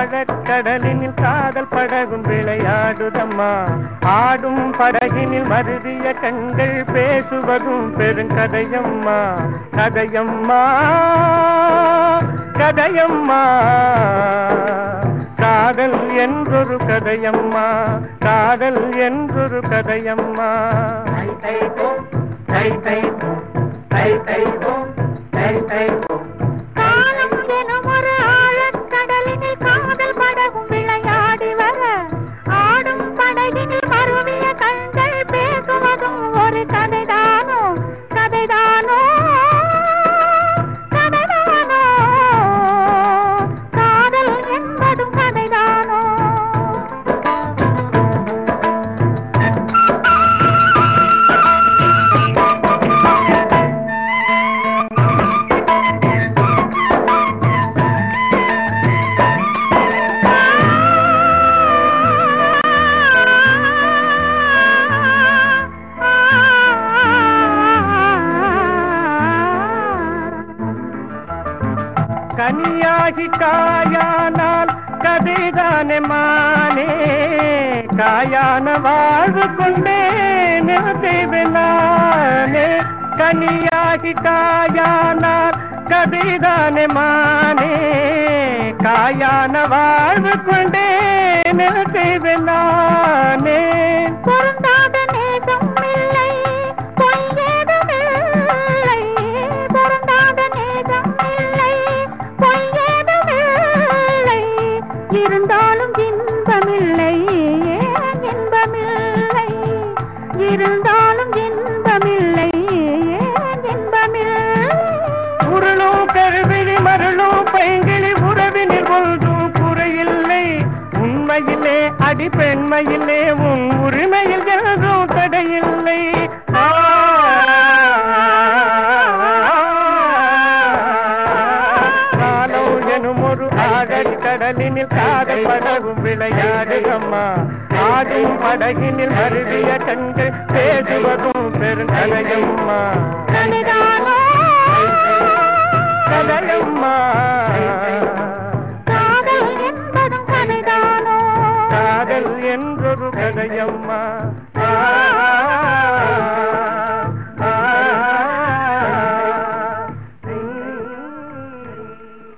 ஆழக்கடலினில் காதல் படகும் விளையாடுதம்மா ஆடும் படகினில் மருதிய கண்கள் பேசுவதும் பெருங்கதையம்மா கதையம்மா கதையம்மா காதல் என்றொரு கதையம்மா காதல் என்றொரு கதையம்மா தை தை போம் தை தை போம் தை தை போம் தை தை போம் காலம் எனும் ஒரு ஆழக்கடலினில் காதல் படகும் விளையாடி வர ஆடும் படகினில் மருவிய கண்கள் பேசுவதும் ஒரு கதைதானோ கதைதானோ கதைதானோ காதல் என்பதும் கதைதானோ கனியாகி காயானால் கதைதானே மானே காயான வாழ்வு கொண்டே நிறுத்திவினானே கனியாகி காயானால் கதைதானே மானே காயான வாழ்வு கொண்டே நிறுத்திவினானே பொருந்தாத நேசம் இல்லை பொய்யேதும் இல்லை பொருந்தாத நேசம் இல்லை பொய்யேதும் இல்லை இருந்தாலும் இன்பமில்லை ஏன் இன்பமில்லை இருந்தாலும் இன்பமில்லை ஏன் இன்பமில்லை உருளும் கருவிழி மருளும் பைங்கிழி உறவினில் ஒன்றும் குறையில்லை உண்மையிலே அடி பெண்மையிலே உன் உரிமையில் என்றும் தடையில்லை ஆ. காலம் எனும் ஒரு ஆழக்கடலினில் காதல் படகும் விளையாடுகம்மா ஆடும் படகினில் மருவிய கண்கள் பேசுவதும் பெருங்கலையம்மா கதைதானோ கதையம்மா காதல் என்பதும் கதைதானோ காதல் என்றொரு கதையம்மா ஆ